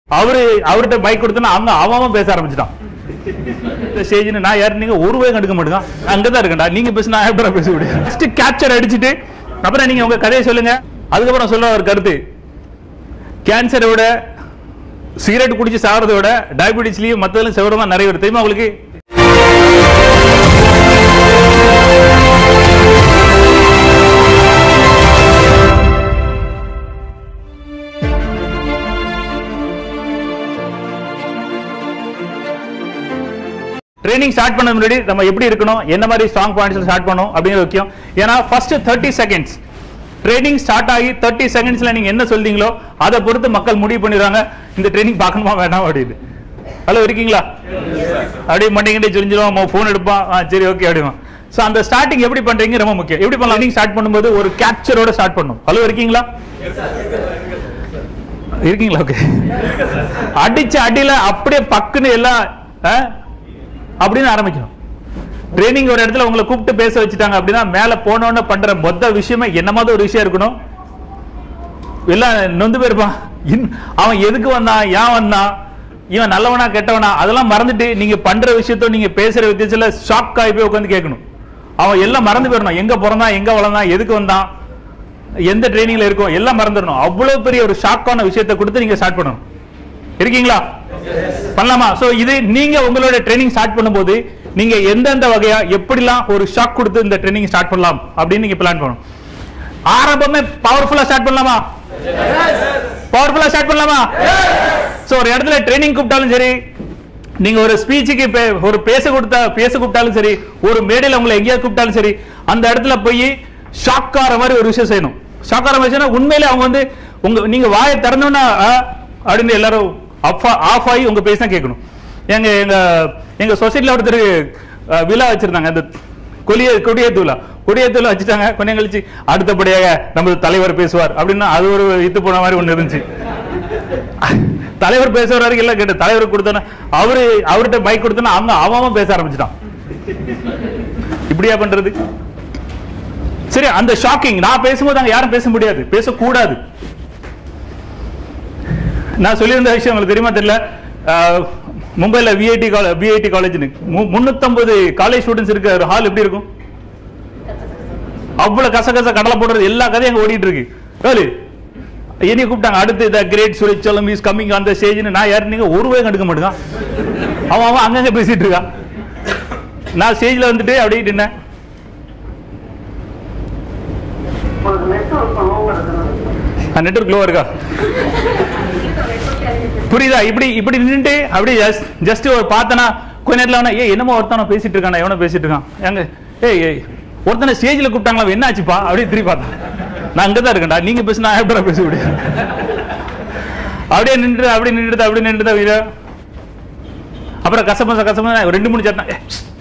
அவரு அவர்கிட்ட பைக் கொடுத்தோன்னா அவங்க அவன் அவன் பேச ஆரம்பிச்சிட்டான் இந்த ஸ்டேஜ்னு நான் யாரு நீங்க ஒரு வேகம் எடுக்க மாட்டேங்க அங்கதான் இருக்கேன்டா நீங்க பேச நான் எப்படி பேச முடியும் ஃபர்ஸ்ட் கேப்சர் அடிச்சிட்டு அப்புறம் நீங்க உங்க கதையை சொல்லுங்க அதுக்கப்புறம் சொல்ல ஒரு கருத்து கேன்சரை விட சிகரெட் குடிச்சு சாகிறத விட டயபிட்டிஸ்லயும் மத்ததுல செவரம் தான் நிறைய வருது தெரியுமா உங்களுக்கு ட்ரைனிங் ஸ்டார்ட் பண்ண முன்னாடி நம்ம எப்படி இருக்கணும் என்ன மாதிரி ஸ்ட்ராங் பாயிண்ட்ஸ்ல ஸ்டார்ட் பண்ணணும் அப்படிங்கிறது முக்கியம் ஏன்னா first thirty seconds training start ஆகி தேர்ட்டி செகண்ட்ஸ்ல நீங்க என்ன சொல்றீங்களோ அதை பொறுத்து மக்கள் முடிவு பண்ணிடுறாங்க இந்த ட்ரைனிங் பார்க்கணுமா வேண்டாம் அப்படின்னு ஹலோ இருக்கீங்களா அப்படியே மண்டிங்கிட்டே சொல்லிஞ்சிடும் ஃபோன் எடுப்பான் ஆ, சரி ஓகே அப்படிமா ஸோ அந்த ஸ்டார்டிங் எப்படி பண்றீங்க ரொம்ப முக்கியம் எப்படி பண்ணலாம் நீங்க ஸ்டார்ட் பண்ணும்போது ஒரு கேப்சரோட ஸ்டார்ட் பண்ணும் ஹலோ இருக்கீங்களா இருக்கீங்களா ஓகே அடிச்ச அடியில அப்படியே பக்குன்னு எல்லாம் ஆ? அப்படின்னு ஆரம்பிக்கணும் ட்ரைனிங் ஒரு இடத்துல உங்களை கூப்பிட்டு பேச வச்சுட்டாங்க அப்படின்னா மேல போனோன்னு பண்ற மொத்த விஷயமே என்னமாவது ஒரு விஷயம் இருக்கணும் எல்லாம் நொந்து போயிருப்பான் இன்- அவன் எதுக்கு வந்தான் ஏன் வந்தான் இவன் நல்லவனா கெட்டவனா அதெல்லாம் மறந்துட்டு நீங்க பண்ற விஷயத்த நீங்க பேசுற வித்தியத்துல ஷாக் ஆகி போய் உட்காந்து கேட்கணும் அவன் எல்லாம் மறந்து போயிடணும் எங்க பிறந்தான் எங்க வளர்ந்தான் எதுக்கு வந்தான் எந்த ட்ரைனிங்ல இருக்கும் எல்லாம் மறந்துடணும் அவ்வளவு பெரிய ஒரு ஷாக்கான விஷயத்தை கொடுத்து நீங்க ஸ்டார்ட் பண்ணணும் இருக்கீங்களா பண்ணலாமா சோ இது நீங்க உங்களோட ட்ரைனிங் ஸ்டார்ட் பண்ணும்போது நீங்க எந்தெந்த வகையா எப்படிலாம் ஒரு ஷாக் கொடுத்து இந்த ட்ரைனிங் ஸ்டார்ட் பண்ணலாம் அப்படின்னு நீங்க பிளான் பண்ணணும் ஆரம்பமே பவர்ஃபுல்லா ஸ்டார்ட் பண்ணலாமா பவர்ஃபுல்லா ஸ்டார்ட் பண்ணலாமா சோ ஒரு இடத்துல ட்ரைனிங் கூப்பிட்டாலும் சரி நீங்க ஒரு ஸ்பீச்சுக்கு ஒரு பேச கொடுத்தா பேச கூப்பிட்டாலும் சரி ஒரு மேடையில உங்களை எங்கேயாவது கூப்பிட்டாலும் சரி அந்த இடத்துல போய் ஷாக் ஆற மாதிரி ஒரு விஷயம் செய்யணும் ஷாக் ஆற மாதிரி செய்யணும் உண்மையிலே அவங்க வந்து உங்க நீங்க வாயை திறந்தோன்னா ஆ, அப்படின்னு எல்லாரும் ஆஃப் ஆகி உங்க பேச தான் கேட்கணும் எங்க எங்க எங்க சொசைட்டில ஒருத்தர் அஹ், விழா வச்சிருந்தாங்க அந்த கொடிய கொடியேத்து விழா கொடியேத்து விழா வச்சுட்டாங்க கொஞ்சம் கழிச்சு அடுத்தபடியாக நமது தலைவர் பேசுவார் அப்படின்னா அது ஒரு இத்து போன மாதிரி ஒண்ணு இருந்துச்சு தலைவர் பேசுற வரைக்கும் எல்லாம் கேட்டு தலைவர் கொடுத்தோன்னா அவரு அவர்கிட்ட பைக் கொடுத்தோன்னா அவங்க அவன் அவன் பேச ஆரம்பிச்சிட்டான் இப்படியா பண்றது சரி அந்த ஷாக்கிங் நான் பேசும்போது அங்க யாரும் பேச முடியாது பேசக்கூடாது நான் சொல்லியிருந்த விஷயம் உங்களுக்கு தெரியுமா தெரியல அஹ், மும்பைல விஐடி காலேஜ் விஐடி காலேஜ்னு முன்னூத்தம்பது காலேஜ் ஸ்டூடெண்ட்ஸ் இருக்க ஒரு ஹால் எப்படி இருக்கும் அவ்வளவு கச கச கடலை போடுறது எல்லா கதையும் அங்க ஓடிட்டு இருக்கு ஏலு என்னைய கூப்பிட்டாங்க அடுத்து த கிரேட் சுழிச்சலம் இஸ் கம்மிங் அந்த ஸ்டேஜ்னு நான் யாரு நீங்க ஒரு வேகம் எடுக்க மாட்டேங்க அவன் அவன் அங்கங்க பேசிட்டு இருக்கான் நான் ஸ்டேஜ்ல வந்துட்டு அப்படியே நின்னேன் நெட்ஒர்க் லோ இருக்கா புரியுதா இப்படி இப்படி நின்னுட்டு அப்படி ஜஸ்ட் ஒரு பார்த்தனா கொஞ்ச நேரத்துல அவன ஏய் என்னமோ ஒருத்தன பேசிட்டு இருக்கானா எவனோ பேசிட்டு இருக்கான் எங்க ஏய் ஏய் ஒருத்தனை ஸ்டேஜ்ல கூப்பிட்டாங்களா என்ன ஆச்சுப்பா அப்படி திரும்பி பார்த்தேன் நான் அங்கதான் இருக்கேன்டா நீங்க பேசினா எப்படி பேச முடியும் அப்படியே நின்று அப்படி நின்றுட்டு அப்படி நின்றுட்டு வீர அப்புறம் கசமச கசம ரெண்டு மூணு சட்டம்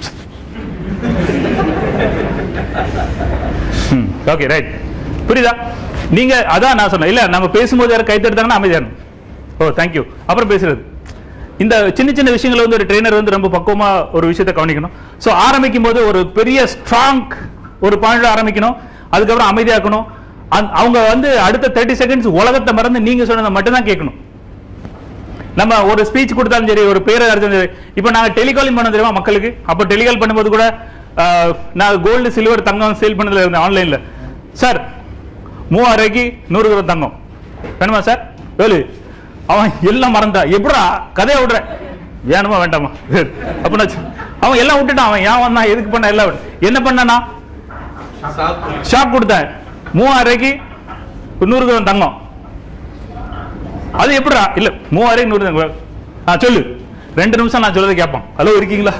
ஓகே ரைட் புரியுதா நீங்க அதான் நான் சொன்னேன் இல்ல நம்ம பேசும்போது யாரும் கை தடுத்தாங்கன்னா அமைதியானும் ஓ தேங்க்யூ அப்புறம் பேசுறது இந்த சின்ன சின்ன விஷயங்களை வந்து ஒரு ட்ரெயினர் வந்து ரொம்ப பக்குவமா ஒரு விஷயத்தை கவனிக்கணும் ஸோ ஆரம்பிக்கும் போது ஒரு பெரிய ஸ்ட்ராங் ஒரு பாயிண்ட் ஆரம்பிக்கணும் அதுக்கப்புறம் அமைதியாக்கணும் அந்த- அவங்க வந்து அடுத்த தேர்ட்டி செகண்ட்ஸ் உலகத்தை மறந்து நீங்க சொன்னதை மட்டும்தான் கேட்கணும் நம்ம ஒரு ஸ்பீச் கொடுத்தாலும் சரி ஒரு பேரை அடிச்சாலும் சரி இப்போ நாங்க டெலிகாலிங் பண்ண தெரியுமா மக்களுக்கு அப்போ டெலிகால் பண்ணும்போது கூட ஆஹ், நான் கோல்டு சில்வர் தங்கம் சேல் பண்ணதுல இருந்தேன் ஆன்லைன்ல சார் மூவாயிரம் ரூபாய்க்கு நூறு கிராம் தங்கம் வேணுமா சார் வேலு அவன் எல்லாம் மறந்தா எப்படா கதையை விடுற வேணுமா வேண்டாமா சரி. அப்ப நான் சொ- அவன் எல்லாம் விட்டுட்டான் அவன் ஏன் வந்தான் எதுக்கு பண்ண எல்லாம் விட்டு- என்ன பண்ணனா ஷாக் கொடுத்தேன் மூவாயிரம் ரூபாய்க்கு நூறு கிராம் தங்கம் அது எப்படிடா இல்ல மூவாயிரம் நூறு தங்கம் ஆ சொல்லு ரெண்டு நிமிஷம் நான் சொல்லதை கேட்பான் ஹலோ இருக்கீங்களா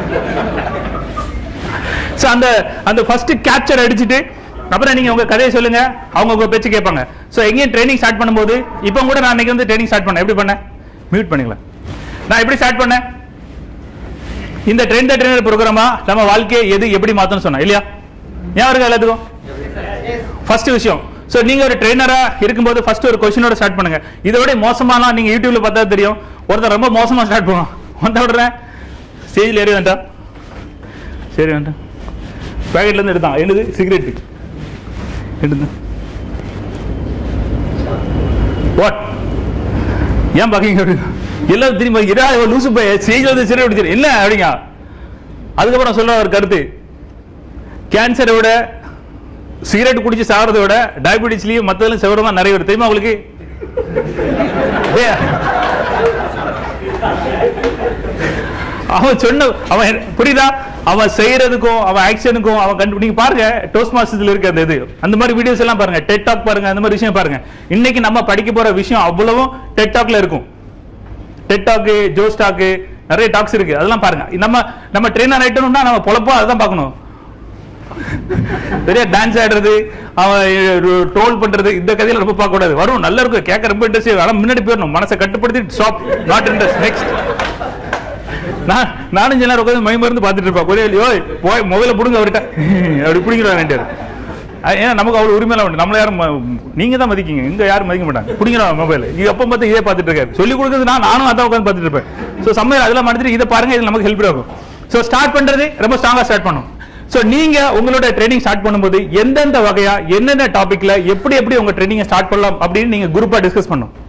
சோ அந்த அந்த ஃபர்ஸ்ட் கேப்சர் அடிச்சிட்டு அப்புறம் நீங்க உங்க கதையை சொல்லுங்க அவங்க உங்க பேச்சு கேட்பாங்க சோ எங்கேயும் ட்ரைனிங் ஸ்டார்ட் பண்ணும்போது இப்போ கூட நான் இன்னைக்கு வந்து ட்ரைனிங் ஸ்டார்ட் பண்ணேன் எப்படி பண்ணேன் மியூட் பண்ணிக்கலாம் நான் எப்படி ஸ்டார்ட் பண்ணேன் இந்த ட்ரெயின் த ட்ரெயினர் ப்ரோக்ராமா நம்ம வாழ்க்கையை எது எப்படி மாத்தணும்னு சொன்னேன் இல்லையா ஏன் இருக்கா எல்லாத்துக்கும் ஃபர்ஸ்ட் விஷயம் சோ நீங்க ஒரு ட்ரெயினரா இருக்கும்போது ஃபர்ஸ்ட் ஒரு கொஸ்டினோட ஸ்டார்ட் பண்ணுங்க இதோட மோசமாலாம் நீங்க யூடியூப்ல பார்த்தா தெரியும் ஒருத்தர் ரொம்ப மோசமா ஸ்டார்ட் பண்ணுவான் வந்த உடனே ஸ்டேஜ்ல ஏறி வேண்டாம் சரி வேண்டாம் பேக்கெட்ல இருந்து எடுத்தான் என்னது சிகரெட் எடுத்து வாட் ஏன் பாக்கீங்க அப்படின்னு எல்லாரும் திரும்பி இதா லூசு போய் ஸ்டேஜ் வந்து சிறை பிடிச்சிரு என்ன அப்படிங்க அதுக்கப்புறம் சொல்ல ஒரு கருத்து கேன்சரை விட சிகரெட் குடிச்சு சாகிறத விட டயபிட்டிஸ்லயும் மத்ததுல செவரமா நிறைய வருது தெரியுமா உங்களுக்கு டேய், அவன் சொன்ன அவன் என்ன- புரியுதா அவன் செய்யறதுக்கும் அவன் ஆக்ஷனுக்கும் அவன் கண்டு நீங்க பாருங்க டோஸ்ட் மாஸ்டர்ல இருக்க அந்த இது அந்த மாதிரி வீடியோஸ் எல்லாம் பாருங்க டெட் டாக் பாருங்க அந்த மாதிரி விஷயம் பாருங்க இன்னைக்கு நம்ம படிக்க போற விஷயம் அவ்வளவும் டெட் டாக்ல இருக்கும் டெட் டாக்கு ஜோஸ் டாக்கு நிறைய டாக்ஸ் இருக்கு அதெல்லாம் பாருங்க நம்ம நம்ம ட்ரெயினர் ஆயிட்டோம்னா நம்ம பொழப்போ அதான் பார்க்கணும் பெரிய டான்ஸ் ஆடுறது அவன் ட்ரோல் பண்றது இந்த கதையில ரொம்ப பார்க்க கூடாது வரும் நல்லா இருக்கும் கேட்க ரொம்ப இன்ட்ரெஸ்ட் ஆனா முன்னாடி போயிடணும் மனசை கட்டுப்படுத்தி ஸ்டாப் நாட் இன்ட்ரெஸ்ட் நெக்ஸ்ட் நான் நானும் சில நேரம் உட்காந்து மைமருந்து பார்த்துட்டு இருப்பேன் கொஞ்சம் ஓய் போய் மொபைல புடுங்க அவர்கிட்ட அப்படி பிடிக்கிறான் ஏன்னா நமக்கு அவ்வளவு உரிமை உண்டு நம்மள யாரும் ம- நீங்க தான் மதிக்கீங்க இங்க யாரும் மதிக்க மாட்டாங்க பிடிக்கிறான் மொபைல் இது அப்ப பார்த்து இதே பார்த்துட்டு இருக்காரு சொல்லி கொடுக்குறது நான் நானும் அதான் உட்காந்து பார்த்துட்டு இருப்பேன் ஸோ சமையல் அதெல்லாம் மறந்துட்டு இதை பாருங்க இது நமக்கு ஹெல்ப் ஆகும் ஸோ ஸ்டார்ட் பண்றது ரொம்ப ஸ்ட்ராங்கா ஸ்டார்ட் பண்ணும் ஸோ நீங்க உங்களோட ட்ரைனிங் ஸ்டார்ட் பண்ணும்போது எந்தெந்த வகையா என்னென்ன டாபிக்ல எப்படி எப்படி உங்க ட்ரைனிங் ஸ்டார்ட் பண்ணலாம் அப்படின்னு நீங்க குரூப்பா டிஸ்கஸ் பண்ணும்